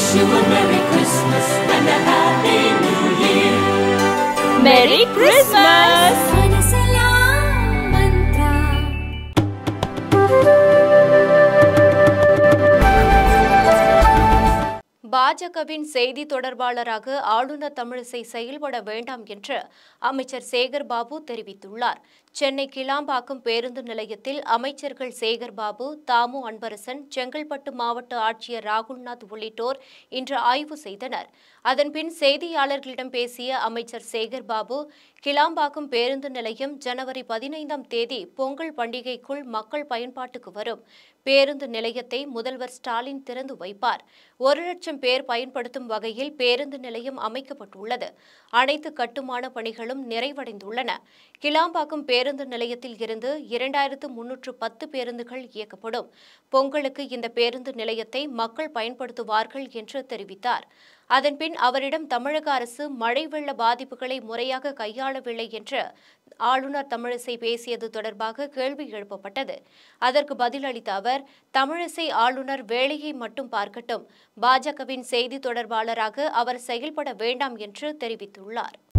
you a Merry Christmas and a Happy New Year. Merry Christmas! பாஜகவின் செய்தி தொடர்பாளராக ஆளுநர் தமிழிசை செயல்பட வேண்டாம் என்று அமைச்சர் சேகர் பாபு தெரிவித்துள்ளார் சென்னை கிளாம்பாக்கம் பேருந்து நிலையத்தில் அமைச்சர்கள் சேகர் பாபு தாமு அன்பரசன் செங்கல்பட்டு மாவட்ட ஆட்சியர் ராகுல்நாத் உள்ளிட்டோர் இன்று ஆய்வு செய்தனர் அதன்பின் செய்தியாளர்களிடம் பேசிய அமைச்சர் சேகர் பாபு கிளாம்பாக்கம் பேருந்து நிலையம் ஜனவரி பதினைந்தாம் தேதி பொங்கல் பண்டிகைக்குள் மக்கள் பயன்பாட்டுக்கு வரும் பேருந்து நிலையத்தை முதல்வர் ஸ்டாலின் திறந்து வைப்பார் ஒரு லட்சம் பேர் பயன்படுத்தும் வகையில் பேருந்து நிலையம் அமைக்கப்பட்டுள்ளது அனைத்து கட்டுமான பணிகளும் நிறைவடைந்துள்ளன கிளாம்பாக்கம் பேருந்து நிலையத்தில் இருந்து இரண்டாயிரத்து முன்னூற்று பத்து பேருந்துகள் இயக்கப்படும் பொங்கலுக்கு இந்த பேருந்து நிலையத்தை மக்கள் பயன்படுத்துவார்கள் என்று தெரிவித்தார் அதன்பின் அவரிடம் தமிழக அரசு மழை வெள்ள பாதிப்புகளை முறையாக கையாளவில்லை என்று ஆளுநர் தமிழிசை பேசியது தொடர்பாக கேள்வி எழுப்பப்பட்டது அதற்கு பதிலளித்த அவர் தமிழிசை ஆளுநர் வேலையை மட்டும் பார்க்கட்டும் பாஜகவின் செய்தி தொடர்பாளராக அவர் செயல்பட வேண்டாம் என்று தெரிவித்துள்ளார்